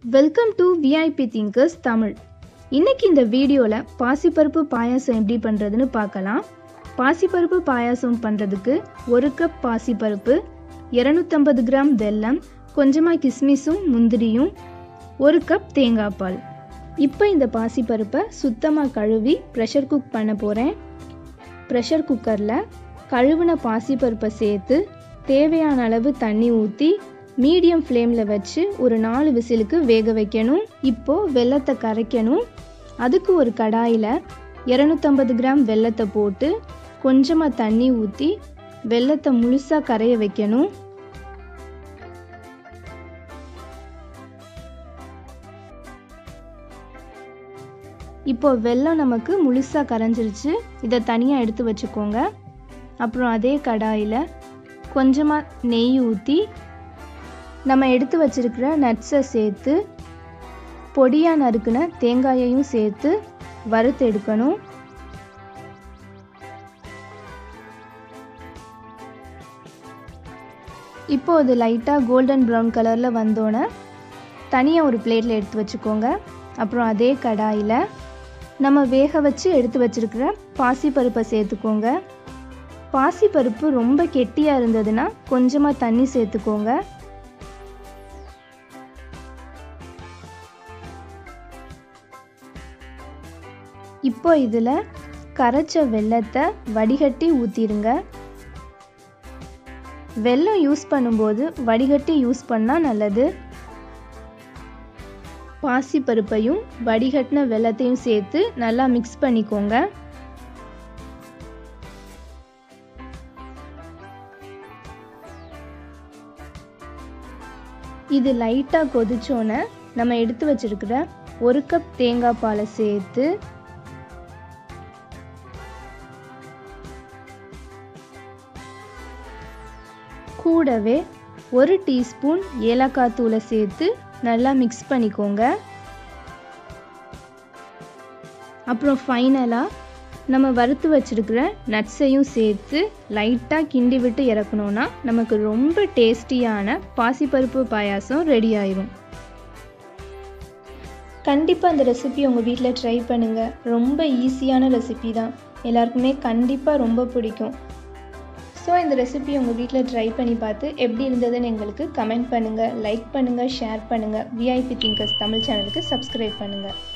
welcome to VIP thinkers Tamil இன்னைக்கு இந்த வீடியோவில் பாசிப்பருப்பு பாயாசம் எப்படி பண்ணுறதுன்னு பார்க்கலாம் பாசிப்பருப்பு பாயாசம் பண்ணுறதுக்கு ஒரு கப் பாசிப்பருப்பு இரநூத்தம்பது கிராம் வெல்லம் கொஞ்சமாக கிஸ்மிஸும் முந்திரியும் ஒரு கப் தேங்காய் பால் இப்போ இந்த பாசிப்பருப்பை சுத்தமாக கழுவி ப்ரெஷர் குக் பண்ண போகிறேன் ப்ரெஷர் குக்கரில் கழுவின பாசிப்பருப்பை சேர்த்து தேவையான அளவு தண்ணி ஊற்றி மீடியம் ஃப்ளேமில் வச்சு ஒரு நாலு விசிலுக்கு வேக வைக்கணும் இப்போது வெள்ளத்தை கரைக்கணும் அதுக்கு ஒரு கடாயில் இரநூத்தம்பது கிராம் வெள்ளத்தை போட்டு கொஞ்சமாக தண்ணி ஊற்றி வெள்ளத்தை முழுசாக கரைய வைக்கணும் இப்போ வெல்லம் நமக்கு முழுசாக கரைஞ்சிருச்சு இதை தனியாக எடுத்து வச்சுக்கோங்க அப்புறம் அதே கடாயில் கொஞ்சமாக நெய் ஊற்றி நம்ம எடுத்து வச்சிருக்கிற நட்ஸை சேர்த்து பொடியாக நறுக்குன தேங்காயையும் சேர்த்து வறுத்து எடுக்கணும் இப்போ அது லைட்டாக கோல்டன் ப்ரௌன் கலரில் வந்தோன்னே தனியாக ஒரு பிளேட்டில் எடுத்து வச்சுக்கோங்க அப்புறம் அதே கடாயில் நம்ம வேக வச்சு எடுத்து வச்சிருக்கிற பாசிப்பருப்பை சேர்த்துக்கோங்க பாசிப்பருப்பு ரொம்ப கெட்டியாக இருந்ததுன்னா கொஞ்சமாக தண்ணி சேர்த்துக்கோங்க இப்போ இதில் கரைச்ச வெள்ளத்தை வடிகட்டி ஊற்றிடுங்க வெல்லம் யூஸ் பண்ணும்போது வடிகட்டி யூஸ் பண்ணால் நல்லது பாசிப்பருப்பையும் வடிகட்டின வெள்ளத்தையும் சேர்த்து நல்லா மிக்ஸ் பண்ணிக்கோங்க இது லைட்டாக கொதிச்சோன்னே நம்ம எடுத்து வச்சிருக்கிற ஒரு கப் தேங்காய் பாலை சேர்த்து கூடவே ஒரு டீஸ்பூன் ஏலக்காய் தூளை சேர்த்து நல்லா மிக்ஸ் பண்ணிக்கோங்க அப்புறம் ஃபைனலாக நம்ம வறுத்து வச்சுருக்கிற நட்ஸையும் சேர்த்து லைட்டாக கிண்டி விட்டு இறக்கணுன்னா நமக்கு ரொம்ப டேஸ்டியான பாசிப்பருப்பு பாயாசம் ரெடி ஆயிரும் கண்டிப்பாக அந்த ரெசிபி உங்கள் வீட்டில் ட்ரை பண்ணுங்கள் ரொம்ப ஈஸியான ரெசிபி தான் எல்லாருக்குமே கண்டிப்பாக ரொம்ப பிடிக்கும் ஸோ இந்த ரெசிபி உங்கள் வீட்டில் ட்ரை பண்ணி பார்த்து எப்படி இருந்ததுன்னு எங்களுக்கு கமெண்ட் பண்ணுங்கள் லைக் பண்ணுங்கள் ஷேர் பண்ணுங்கள் விஐபி திங்கர்ஸ் தமிழ் சேனலுக்கு சப்ஸ்கிரைப் பண்ணுங்கள்